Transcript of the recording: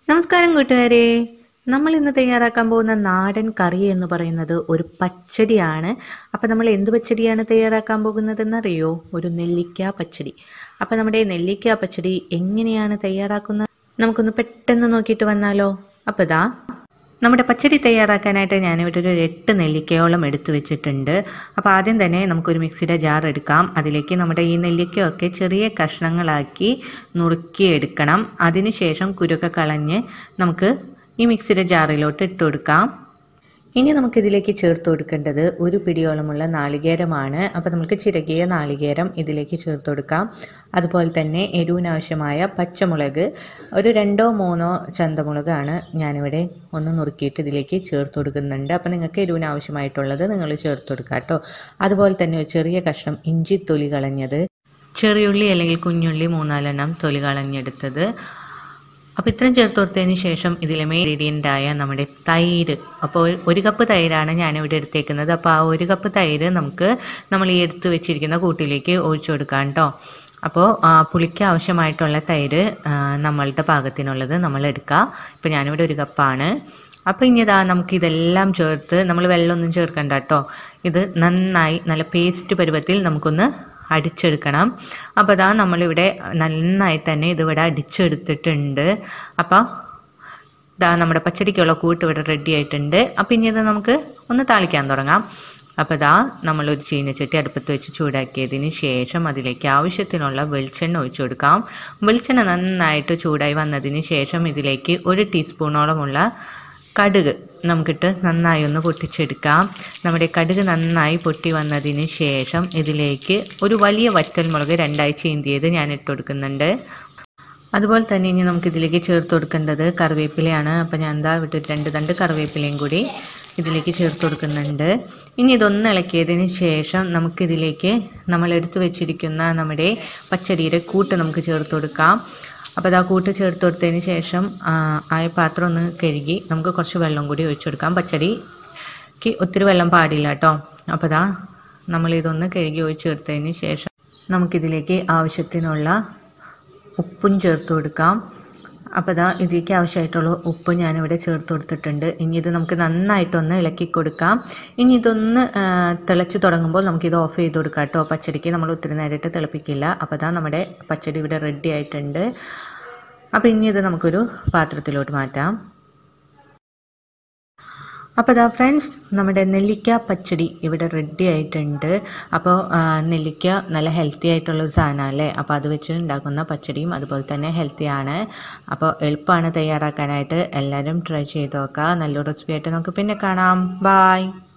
നമസ്കാരം കൂട്ടുകാരെ നമ്മൾ ഇന്ന് തയ്യാറാക്കാൻ പോകുന്ന നാടൻ കറി എന്ന് പറയുന്നത് ഒരു പച്ചടിയാണ് അപ്പം നമ്മൾ എന്ത് പച്ചടിയാണ് തയ്യാറാക്കാൻ പോകുന്നതെന്ന് അറിയോ ഒരു നെല്ലിക്ക പച്ചടി അപ്പം നമ്മുടെ നെല്ലിക്ക പച്ചടി എങ്ങനെയാണ് തയ്യാറാക്കുന്നത് നമുക്കൊന്ന് പെട്ടെന്ന് നോക്കിയിട്ട് വന്നാലോ അപ്പോൾ ഇതാ നമ്മുടെ പച്ചടി തയ്യാറാക്കാനായിട്ട് ഞാനിവിടെ ഒരു എട്ട് നെല്ലിക്കയോളം എടുത്തു വെച്ചിട്ടുണ്ട് അപ്പോൾ ആദ്യം തന്നെ നമുക്കൊരു മിക്സിയുടെ ജാർ എടുക്കാം അതിലേക്ക് നമ്മുടെ ഈ നെല്ലിക്കയൊക്കെ ചെറിയ കഷ്ണങ്ങളാക്കി നുറുക്കിയെടുക്കണം അതിനുശേഷം കുരുക്കെ കളഞ്ഞ് നമുക്ക് ഈ മിക്സിയുടെ ജാറിലോട്ട് ഇട്ട് കൊടുക്കാം ഇനി നമുക്കിതിലേക്ക് ചേർത്ത് കൊടുക്കേണ്ടത് ഒരു പിടിയോളമുള്ള നാളികേരമാണ് അപ്പോൾ നമുക്ക് ചിരകിയ നാളികേരം ഇതിലേക്ക് ചേർത്ത് കൊടുക്കാം അതുപോലെ തന്നെ എരിവിനാവശ്യമായ പച്ചമുളക് ഒരു രണ്ടോ മൂന്നോ ചന്തമുളകാണ് ഞാനിവിടെ ഒന്ന് നുറുക്കിയിട്ട് ഇതിലേക്ക് ചേർത്ത് കൊടുക്കുന്നുണ്ട് അപ്പോൾ നിങ്ങൾക്ക് എരിവിനാവശ്യമായിട്ടുള്ളത് നിങ്ങൾ ചേർത്ത് കൊടുക്കുക കേട്ടോ അതുപോലെ തന്നെ ഒരു ചെറിയ കഷ്ണം ഇഞ്ചി തൊലി കളഞ്ഞത് ചെറിയുള്ളി അല്ലെങ്കിൽ കുഞ്ഞുള്ളി മൂന്നാലെണ്ണം തൊലി കളഞ്ഞെടുത്തത് അപ്പോൾ ഇത്രയും ചേർത്ത് കൊടുത്തതിന് ശേഷം ഇതിലെ മെയിൻ ഇൻഗ്രീഡിയൻ്റായ നമ്മുടെ തൈര് അപ്പോൾ ഒരു കപ്പ് തൈരാണ് ഞാനിവിടെ എടുത്തേക്കുന്നത് അപ്പോൾ ആ ഒരു കപ്പ് തൈര് നമുക്ക് നമ്മൾ ഈ എടുത്ത് വെച്ചിരിക്കുന്ന കൂട്ടിലേക്ക് ഒഴിച്ചു കൊടുക്കാം കേട്ടോ അപ്പോൾ ആ, പുളിക്ക് ആവശ്യമായിട്ടുള്ള തൈര് ആ, നമ്മളുടെ പാകത്തിനുള്ളത് നമ്മൾ എടുക്കുക ഇപ്പോൾ ഞാനിവിടെ ഒരു കപ്പാണ് അപ്പോൾ ഇനി ഇതാ നമുക്ക് ഇതെല്ലാം ചേർത്ത് നമ്മൾ വെള്ളമൊന്നും ചേർക്കണ്ട കേട്ടോ ഇത് നന്നായി നല്ല പേസ്റ്റ് പരുവത്തിൽ നമുക്കൊന്ന് അടിച്ചെടുക്കണം അപ്പോൾ അതാ നമ്മളിവിടെ നന്നായി തന്നെ ഇതിവിടെ അടിച്ചെടുത്തിട്ടുണ്ട് അപ്പോൾ ഇതാ നമ്മുടെ പച്ചടിക്കുള്ള കൂട്ട് ഇവിടെ റെഡി ആയിട്ടുണ്ട് അപ്പം ഇനി ഇത് നമുക്ക് ഒന്ന് താളിക്കാൻ തുടങ്ങാം അപ്പോൾ ഇതാ നമ്മളൊരു ചീനച്ചട്ടി അടുപ്പത്ത് വെച്ച് ചൂടാക്കിയതിന് ശേഷം അതിലേക്ക് ആവശ്യത്തിനുള്ള വെളിച്ചെണ്ണ ഒഴിച്ചു കൊടുക്കാം വെളിച്ചെണ്ണ നന്നായിട്ട് ചൂടായി വന്നതിന് ശേഷം ഇതിലേക്ക് ഒരു ടീസ്പൂണോളമുള്ള കടുക് നമുക്കിട്ട് നന്നായി ഒന്ന് പൊട്ടിച്ചെടുക്കാം നമ്മുടെ കടുക് നന്നായി പൊട്ടി വന്നതിന് ശേഷം ഇതിലേക്ക് ഒരു വലിയ വറ്റൽമുളക് രണ്ടായി ചീന്തിയത് ഞാൻ ഇട്ട് കൊടുക്കുന്നുണ്ട് അതുപോലെ തന്നെ ഇനി നമുക്ക് ഇതിലേക്ക് ചേർത്ത് കൊടുക്കേണ്ടത് കറിവേപ്പിലയാണ് അപ്പോൾ ഞാൻ എന്താ വിട്ട് രണ്ട് തണ്ട് കറിവേപ്പിലയും കൂടി ഇതിലേക്ക് ചേർത്ത് കൊടുക്കുന്നുണ്ട് ഇനി ഇതൊന്ന് ഇളക്കിയതിന് ശേഷം നമുക്കിതിലേക്ക് നമ്മൾ എടുത്തു വെച്ചിരിക്കുന്ന നമ്മുടെ പച്ചടിയുടെ കൂട്ട് നമുക്ക് ചേർത്ത് കൊടുക്കാം അപ്പോൾ അത് ആ കൂട്ട് ചേർത്ത് കൊടുത്തതിന് ശേഷം ആ, ആ പാത്രം ഒന്ന് കഴുകി നമുക്ക് കുറച്ച് വെള്ളം കൂടി ഒഴിച്ചു കൊടുക്കാം പച്ചടിക്ക് ഒത്തിരി വെള്ളം പാടില്ല കേട്ടോ അപ്പോൾ അതാ നമ്മളിതൊന്ന് കഴുകി ഒഴിച്ചു ചേർത്തതിന് ശേഷം നമുക്കിതിലേക്ക് ആവശ്യത്തിനുള്ള ഉപ്പും ചേർത്ത് കൊടുക്കാം അപ്പോൾ ഇതാ ഇതിലേക്ക് ആവശ്യമായിട്ടുള്ള ഉപ്പ് ഞാനിവിടെ ചേർത്ത് കൊടുത്തിട്ടുണ്ട് ഇനി ഇത് നമുക്ക് നന്നായിട്ടൊന്ന് ഇളക്കി കൊടുക്കാം ഇനി ഇതൊന്ന് ആ, തിളച്ച് തുടങ്ങുമ്പോൾ നമുക്കിത് ഓഫ് ചെയ്ത് കൊടുക്കാം കേട്ടോ പച്ചടിക്ക് നമ്മൾ ഒത്തിരി നേരിട്ട് തിളപ്പിക്കില്ല അപ്പോൾ ഇതാ നമ്മുടെ പച്ചടി ഇവിടെ റെഡി ആയിട്ടുണ്ട് അപ്പോൾ ഇനി ഇത് നമുക്കൊരു പാത്രത്തിലോട്ട് മാറ്റാം അപ്പോൾ ഇതാ ഫ്രണ്ട്സ് നമ്മുടെ നെല്ലിക്ക പച്ചടി ഇവിടെ റെഡി ആയിട്ടുണ്ട് അപ്പോൾ ആ, നെല്ലിക്ക നല്ല ഹെൽത്തി ആയിട്ടുള്ള ഒരു സാധനമല്ലേ അപ്പോൾ അത് വെച്ച് ഉണ്ടാക്കുന്ന പച്ചടിയും അതുപോലെ തന്നെ ഹെൽത്തിയാണ് അപ്പോൾ എളുപ്പമാണ് തയ്യാറാക്കാനായിട്ട് എല്ലാവരും ട്രൈ ചെയ്ത് നോക്കുക നല്ലൊരു റെസിപ്പി ആയിട്ട് നമുക്ക് പിന്നെ കാണാം ബായ്